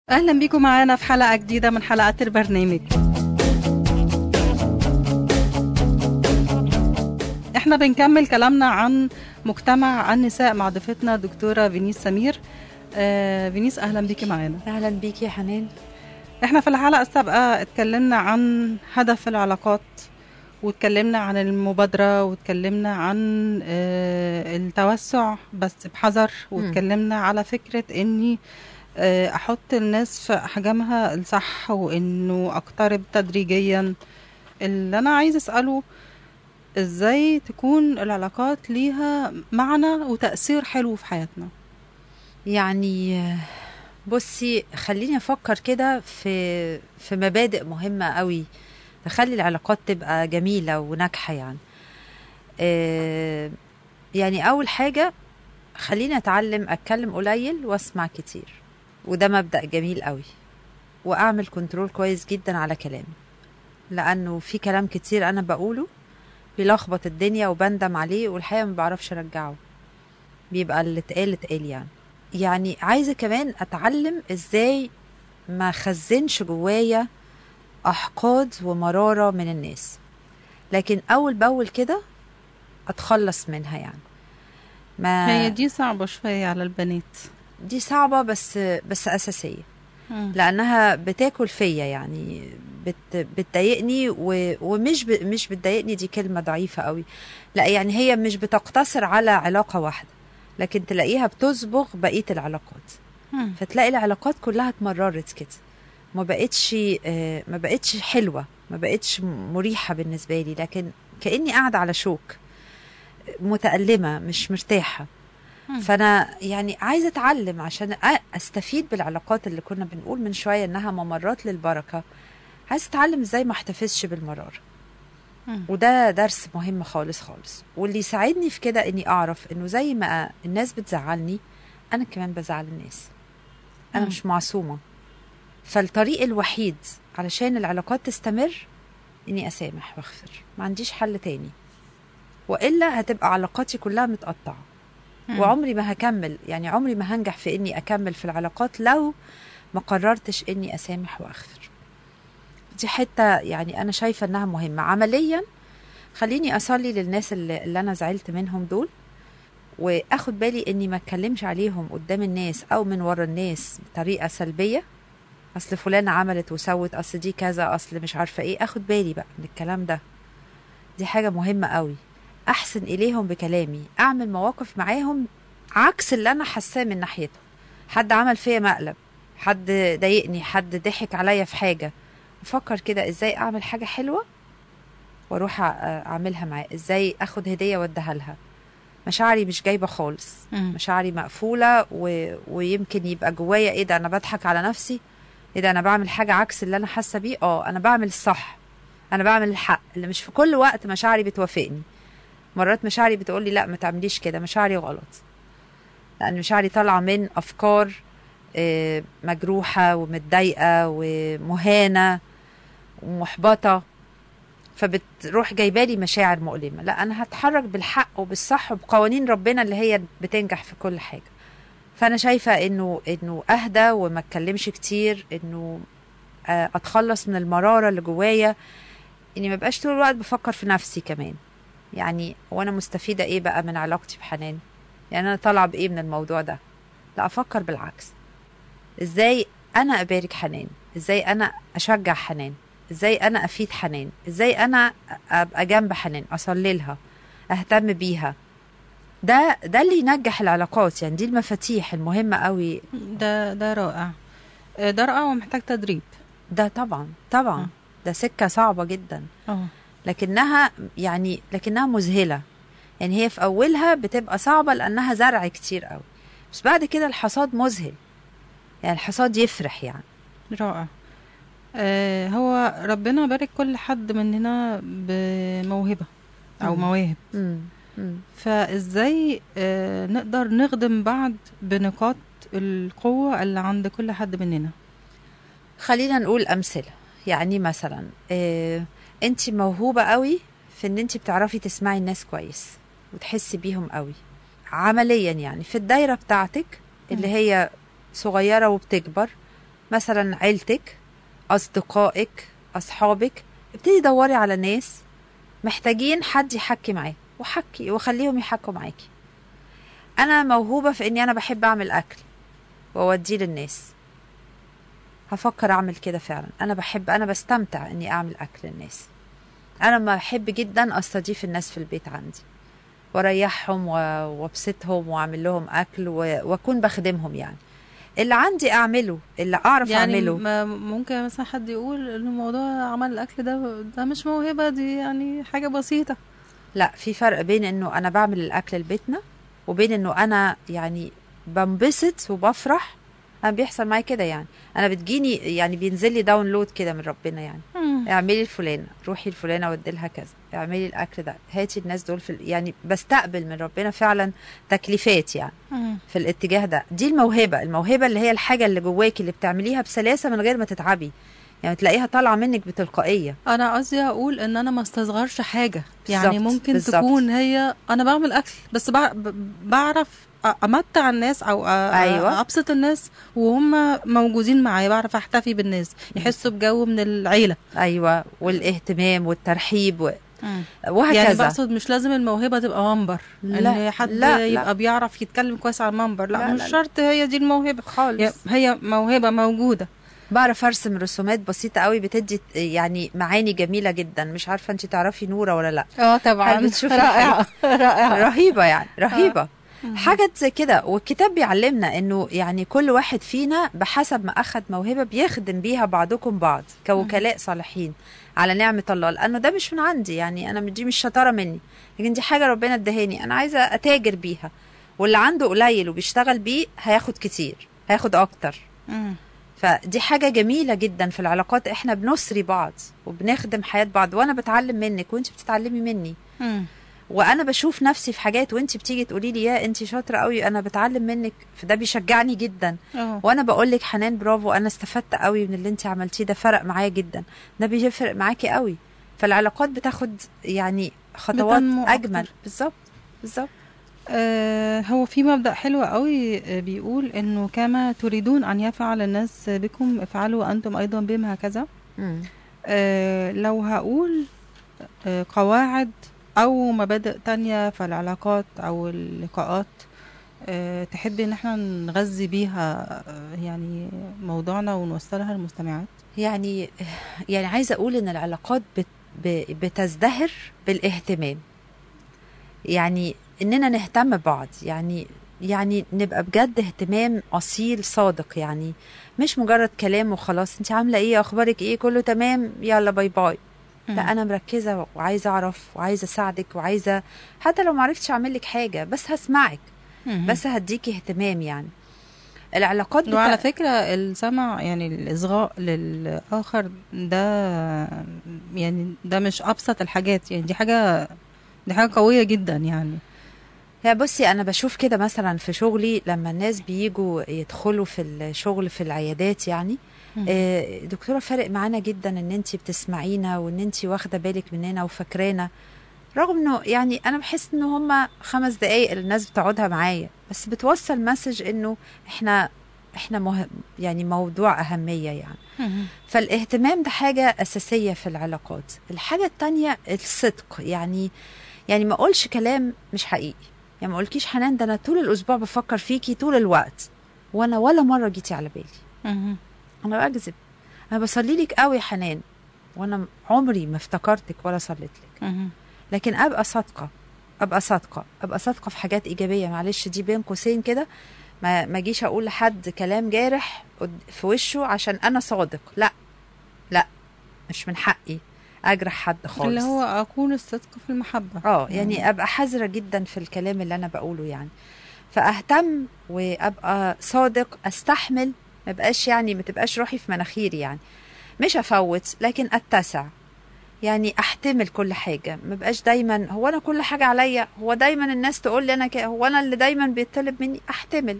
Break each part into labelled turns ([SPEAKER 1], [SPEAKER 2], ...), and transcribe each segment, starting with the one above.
[SPEAKER 1] أهلا بيكم معانا في حلقة جديدة من حلقات البرنامج احنا بنكمل كلامنا عن مجتمع النساء مع ضيفتنا دكتورة فينيس سمير آه فينيس أهلا بيكي معانا
[SPEAKER 2] اهلا بيكي يا حنان
[SPEAKER 1] احنا في الحلقة السابقة اتكلمنا عن هدف العلاقات واتكلمنا عن المبادرة واتكلمنا عن آه التوسع بس بحذر واتكلمنا على فكرة اني آه، احط الناس في احجامها الصح وانه اقترب تدريجيا اللي انا عايز اساله ازاي تكون العلاقات ليها معنى وتاثير حلو في حياتنا
[SPEAKER 2] يعني آه، بصي خليني افكر كده في في مبادئ مهمه قوي تخلي العلاقات تبقى جميله وناجحه يعني آه، يعني اول حاجه خليني اتعلم اتكلم قليل واسمع كتير وده مبدأ جميل قوي واعمل كنترول كويس جدا على كلامي لانه في كلام كتير انا بقوله بيلخبط الدنيا وبندم عليه والحقيقه ما بعرفش ارجعه بيبقى اللي اتقال اتقال يعني يعني عايزه كمان اتعلم ازاي ما خزنش جوايا احقاد ومراره من الناس لكن اول باول كده اتخلص منها يعني ما
[SPEAKER 1] هي دي صعبة شوية على البنات
[SPEAKER 2] دي صعبه بس بس اساسيه
[SPEAKER 1] مم.
[SPEAKER 2] لانها بتاكل فيا يعني بت بتضايقني و- ومش ب مش بتضايقني دي كلمه ضعيفه قوي لا يعني هي مش بتقتصر على علاقه واحده لكن تلاقيها بتصبغ بقيه العلاقات
[SPEAKER 1] مم.
[SPEAKER 2] فتلاقي العلاقات كلها اتمررت كده ما بقتش آه، ما بقتش حلوه ما بقتش مريحه بالنسبه لي لكن كاني قاعده على شوك متألمة مش مرتاحة
[SPEAKER 1] مم.
[SPEAKER 2] فأنا يعني عايزة أتعلم عشان أ- أستفيد بالعلاقات اللي كنا بنقول من شوية إنها ممرات للبركة عايزة أتعلم إزاي ما احتفظش بالمرار
[SPEAKER 1] مم.
[SPEAKER 2] وده درس مهم خالص خالص واللي يساعدني في كده إني أعرف إنه زي ما الناس بتزعلني أنا كمان بزعل الناس أنا
[SPEAKER 1] مم.
[SPEAKER 2] مش معصومة فالطريق الوحيد علشان العلاقات تستمر إني أسامح وأغفر ما عنديش حل تاني وإلا هتبقى علاقاتي كلها متقطعة
[SPEAKER 1] مم.
[SPEAKER 2] وعمري ما هكمل يعني عمري ما هنجح في اني اكمل في العلاقات لو ما قررتش اني اسامح واغفر دي حته يعني انا شايفه انها مهمه عمليا خليني اصلي للناس اللي, اللي انا زعلت منهم دول واخد بالي اني ما اتكلمش عليهم قدام الناس او من ورا الناس بطريقه سلبيه اصل فلانه عملت وسوت اصل دي كذا اصل مش عارفه ايه اخد بالي بقى من الكلام ده دي حاجه مهمه قوي احسن اليهم بكلامي اعمل مواقف معاهم عكس اللي انا حاساه من ناحيته حد عمل فيا مقلب حد ضايقني حد ضحك عليا في حاجه افكر كده ازاي اعمل حاجه حلوه واروح أ- اعملها معاه ازاي اخد هديه واديها لها مشاعري مش جايبه خالص
[SPEAKER 1] مم.
[SPEAKER 2] مشاعري مقفوله و... ويمكن يبقى جوايا ايه ده انا بضحك على نفسي ايه ده انا بعمل حاجه عكس اللي انا حاسه بيه اه انا بعمل الصح انا بعمل الحق اللي مش في كل وقت مشاعري بتوافقني مرات مشاعري بتقول لي لا ما تعمليش كده مشاعري غلط لان مشاعري طالعه من افكار آه، مجروحه ومتضايقه ومهانه ومحبطه فبتروح جايبالي مشاعر مؤلمه لا انا هتحرك بالحق وبالصح وبقوانين ربنا اللي هي بتنجح في كل حاجه فانا شايفه انه انه اهدى وما اتكلمش كتير انه آه، اتخلص من المراره اللي جوايا اني ما بقاش طول الوقت بفكر في نفسي كمان يعني وانا مستفيده ايه بقى من علاقتي بحنان يعني انا طالعه بايه من الموضوع ده لا افكر بالعكس ازاي انا ابارك حنان ازاي انا اشجع حنان ازاي انا افيد حنان ازاي انا ابقى جنب حنان اصلي لها اهتم بيها ده ده اللي ينجح العلاقات يعني دي المفاتيح المهمه قوي
[SPEAKER 1] ده ده رائع آه، ده رائع ومحتاج تدريب
[SPEAKER 2] ده طبعا طبعا
[SPEAKER 1] آه.
[SPEAKER 2] ده سكه صعبه جدا
[SPEAKER 1] اه
[SPEAKER 2] لكنها يعني لكنها مذهله يعني هي في اولها بتبقى صعبه لانها زرع كتير قوي بس بعد كده الحصاد مذهل يعني الحصاد يفرح يعني
[SPEAKER 1] رائع آه هو ربنا بارك كل حد مننا بموهبة أو
[SPEAKER 2] مم.
[SPEAKER 1] مواهب
[SPEAKER 2] مم. مم.
[SPEAKER 1] فازاي آه نقدر نخدم بعض بنقاط القوة اللي عند كل حد مننا
[SPEAKER 2] خلينا نقول امثله يعني مثلا آه انت موهوبه قوي في ان انت بتعرفي تسمعي الناس كويس وتحسي بيهم قوي عمليا يعني في الدايره بتاعتك اللي
[SPEAKER 1] مم.
[SPEAKER 2] هي صغيره وبتكبر مثلا عيلتك اصدقائك اصحابك ابتدي دوري على ناس محتاجين حد يحكي معاه وحكي وخليهم يحكوا معاكي انا موهوبه في اني انا بحب اعمل اكل واوديه للناس هفكر اعمل كده فعلا انا بحب انا بستمتع اني اعمل اكل للناس انا ما بحب جدا استضيف الناس في البيت عندي واريحهم و- وابسطهم واعمل لهم اكل و- واكون بخدمهم يعني اللي عندي اعمله اللي اعرف
[SPEAKER 1] يعني
[SPEAKER 2] اعمله
[SPEAKER 1] ما ممكن مثلا حد يقول ان موضوع عمل الاكل ده ده مش موهبه دي يعني حاجه بسيطه
[SPEAKER 2] لا في فرق بين انه انا بعمل الاكل لبيتنا وبين انه انا يعني بنبسط وبفرح انا بيحصل معايا كده يعني انا بتجيني يعني بينزل لي داونلود كده من ربنا يعني اعملي الفلانه روحي الفلانه ودي لها كذا اعملي الاكل ده هاتي الناس دول في ال- يعني بستقبل من ربنا فعلا تكليفات يعني
[SPEAKER 1] مم.
[SPEAKER 2] في الاتجاه ده دي الموهبه الموهبه اللي هي الحاجه اللي جواكي اللي بتعمليها بسلاسه من غير ما تتعبي يعني تلاقيها طالعه منك بتلقائيه
[SPEAKER 1] انا قصدي اقول ان انا ما استصغرش حاجه يعني
[SPEAKER 2] بالظبط،
[SPEAKER 1] ممكن
[SPEAKER 2] بالظبط.
[SPEAKER 1] تكون هي انا بعمل اكل بس بع- ب- بعرف أ- امتع الناس او أ-
[SPEAKER 2] أيوة.
[SPEAKER 1] ابسط الناس وهم موجودين معايا بعرف احتفي بالناس يحسوا بجو من العيله
[SPEAKER 2] ايوه والاهتمام والترحيب و...
[SPEAKER 1] يعني
[SPEAKER 2] وهكذا
[SPEAKER 1] بقصد مش لازم الموهبه تبقى منبر
[SPEAKER 2] لا،
[SPEAKER 1] ان حد
[SPEAKER 2] لا، لا.
[SPEAKER 1] يبقى بيعرف يتكلم كويس على المنبر لا,
[SPEAKER 2] لا،
[SPEAKER 1] مش
[SPEAKER 2] لا، لا.
[SPEAKER 1] شرط هي دي الموهبه هي-
[SPEAKER 2] خالص
[SPEAKER 1] هي موهبه موجوده
[SPEAKER 2] بعرف ارسم رسومات بسيطه قوي بتدي يعني معاني جميله جدا مش عارفه انت تعرفي نوره ولا لا
[SPEAKER 1] اه طبعا
[SPEAKER 2] هل بتشوفي
[SPEAKER 1] رائعه رائعه
[SPEAKER 2] رهيبه يعني رهيبه حاجات زي كده والكتاب بيعلمنا انه يعني كل واحد فينا بحسب ما اخذ موهبه بيخدم بيها بعضكم بعض كوكلاء صالحين على نعمه الله لانه ده مش من عندي يعني انا دي مش شطاره مني لكن دي حاجه ربنا ادهاني انا عايزه اتاجر بيها واللي عنده قليل وبيشتغل بيه هياخد كتير هياخد اكتر
[SPEAKER 1] مم.
[SPEAKER 2] فدي حاجة جميلة جدا في العلاقات احنا بنسري بعض وبنخدم حياة بعض وانا بتعلم منك وانت بتتعلمي مني
[SPEAKER 1] مم.
[SPEAKER 2] وانا بشوف نفسي في حاجات وانت بتيجي تقولي لي يا انت شاطرة قوي انا بتعلم منك فده بيشجعني جدا
[SPEAKER 1] اه
[SPEAKER 2] وانا بقول لك حنان برافو انا استفدت قوي من اللي انت عملتيه ده فرق معايا جدا ده بيفرق معاكي قوي فالعلاقات بتاخد يعني خطوات
[SPEAKER 1] بتنمو أكتر.
[SPEAKER 2] اجمل بالظبط بالظبط
[SPEAKER 1] آه، هو في مبدأ حلو قوي آه، بيقول انه كما تريدون ان يفعل الناس بكم افعلوا انتم ايضا بهم هكذا
[SPEAKER 2] مم.
[SPEAKER 1] آه، لو هقول آه، قواعد او مبادئ تانية في العلاقات او اللقاءات آه، تحبي ان احنا نغذي بيها آه، يعني موضوعنا ونوصلها للمستمعات
[SPEAKER 2] يعني يعني عايزه اقول ان العلاقات بت ب- بتزدهر بالاهتمام يعني اننا نهتم ببعض يعني يعني نبقى بجد اهتمام اصيل صادق يعني مش مجرد كلام وخلاص انت عامله ايه اخبارك ايه كله تمام يلا باي باي لا انا مركزه وعايزه اعرف وعايزه اساعدك وعايزه حتى لو ما عرفتش اعمل لك حاجه بس هسمعك
[SPEAKER 1] مم.
[SPEAKER 2] بس هديكي اهتمام يعني العلاقات
[SPEAKER 1] وعلى فكرة السمع يعني الإصغاء للآخر ده يعني ده مش أبسط الحاجات يعني دي حاجة دي حاجة قوية جدا يعني
[SPEAKER 2] يا بصي انا بشوف كده مثلا في شغلي لما الناس بيجوا يدخلوا في الشغل في العيادات يعني آه، دكتوره فارق معانا جدا ان انت بتسمعينا وان انت واخده بالك مننا وفاكرانا رغم انه يعني انا بحس ان هم خمس دقايق اللي الناس بتقعدها معايا بس بتوصل مسج انه احنا احنا مهم يعني موضوع اهميه يعني فالاهتمام ده حاجة أساسية في العلاقات الحاجة التانية الصدق يعني يعني ما أقولش كلام مش حقيقي يعني ما أقولكيش حنان ده أنا طول الأسبوع بفكر فيكي طول الوقت وأنا ولا مرة جيتي على بالي
[SPEAKER 1] مهم.
[SPEAKER 2] أنا بكذب أنا بصلي لك قوي يا حنان وأنا عمري ما افتكرتك ولا صليت لك
[SPEAKER 1] مهم.
[SPEAKER 2] لكن أبقى صادقة أبقى صادقة أبقى صادقة في حاجات إيجابية معلش دي بين قوسين كده ما ما اجيش اقول لحد كلام جارح قد- في وشه عشان انا صادق لا لا مش من حقي اجرح حد خالص
[SPEAKER 1] اللي هو أكون الصدق في المحبة
[SPEAKER 2] اه يعني ابقى حذره جدا في الكلام اللي انا بقوله يعني فاهتم وابقى صادق استحمل ما بقاش يعني ما تبقاش روحي في مناخيري يعني مش افوت لكن اتسع يعني احتمل كل حاجه ما بقاش دايما هو انا كل حاجه عليا هو دايما الناس تقول لي انا كده هو انا اللي دايما بيطلب مني احتمل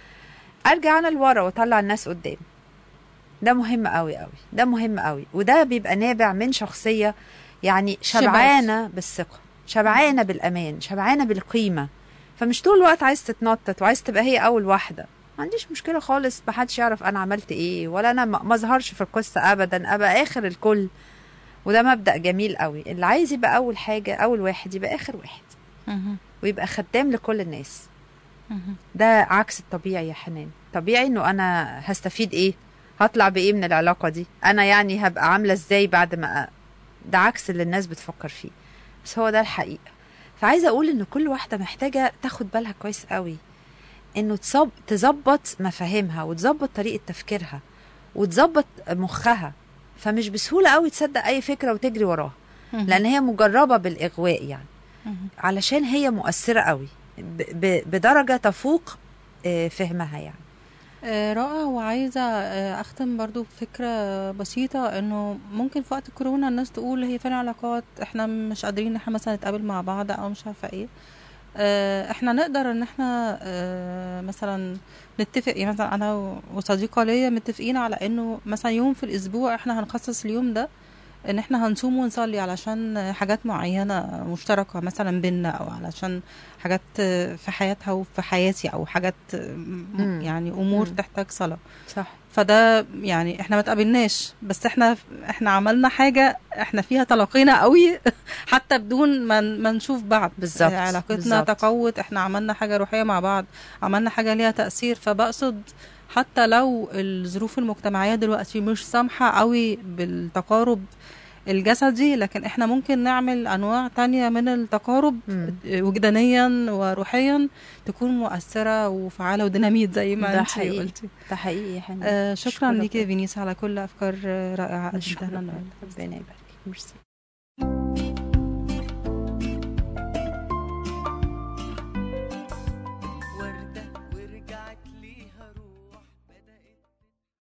[SPEAKER 2] ارجع انا لورا واطلع الناس قدام ده مهم قوي قوي ده مهم قوي وده بيبقى نابع من شخصيه يعني
[SPEAKER 1] شبعت.
[SPEAKER 2] شبعانه بالثقه شبعانه بالامان شبعانه بالقيمه فمش طول الوقت عايز تتنطط وعايز تبقى هي اول واحده ما عنديش مشكله خالص ما حدش يعرف انا عملت ايه ولا انا ما ما اظهرش في القصه ابدا ابقى اخر الكل وده مبدا جميل قوي اللي عايز يبقى اول حاجه اول واحد يبقى اخر واحد
[SPEAKER 1] مهم.
[SPEAKER 2] ويبقى خدام لكل الناس
[SPEAKER 1] مهم.
[SPEAKER 2] ده عكس الطبيعي يا حنان طبيعي انه انا هستفيد ايه هطلع بايه من العلاقه دي انا يعني هبقى عامله ازاي بعد ما أ- ده عكس اللي الناس بتفكر فيه بس هو ده الحقيقه فعايزه اقول ان كل واحده محتاجه تاخد بالها كويس قوي انه تصب تظبط مفاهيمها وتظبط طريقه تفكيرها وتظبط مخها فمش بسهوله قوي تصدق اي فكره وتجري وراها
[SPEAKER 1] مهم.
[SPEAKER 2] لان هي مجربه بالاغواء يعني
[SPEAKER 1] مهم.
[SPEAKER 2] علشان هي مؤثرة قوي ب- ب- بدرجة تفوق آه، فهمها يعني
[SPEAKER 1] آه، رائع وعايزة آه، أختم برضو بفكرة بسيطة إنه ممكن في وقت كورونا الناس تقول هي فين علاقات إحنا مش قادرين إن إحنا مثلا نتقابل مع بعض أو مش عارفة إيه آه، إحنا نقدر إن إحنا آه، مثلا نتفق يعني مثلا أنا وصديقة ليا متفقين على إنه مثلا يوم في الأسبوع إحنا هنخصص اليوم ده ان احنا هنصوم ونصلي علشان حاجات معينة مشتركة مثلا بينا او علشان حاجات في حياتها وفي حياتي او حاجات
[SPEAKER 2] مم.
[SPEAKER 1] يعني امور
[SPEAKER 2] مم.
[SPEAKER 1] تحتاج صلاة
[SPEAKER 2] صح
[SPEAKER 1] فده يعني احنا ما تقابلناش بس احنا احنا عملنا حاجة احنا فيها تلاقينا قوي حتى بدون ما ما نشوف بعض
[SPEAKER 2] بالظبط،
[SPEAKER 1] علاقتنا
[SPEAKER 2] بالظبط.
[SPEAKER 1] تقوت احنا عملنا حاجة روحية مع بعض عملنا حاجة ليها تأثير فبقصد حتى لو الظروف المجتمعية دلوقتي مش سامحة قوي بالتقارب الجسدي لكن احنا ممكن نعمل انواع تانية من التقارب
[SPEAKER 2] مم.
[SPEAKER 1] وجدانيا وروحيا تكون مؤثرة وفعالة وديناميت زي ما
[SPEAKER 2] ده
[SPEAKER 1] انت
[SPEAKER 2] حقيقي.
[SPEAKER 1] قلتي
[SPEAKER 2] ده حقيقي يا حنان
[SPEAKER 1] آه شكرا
[SPEAKER 2] أشكرك.
[SPEAKER 1] ليكي يا فينيس على كل افكار آه، رائعة
[SPEAKER 2] نشكرك
[SPEAKER 1] قدمتها لنا النهارده
[SPEAKER 2] ربنا يبارك ميرسي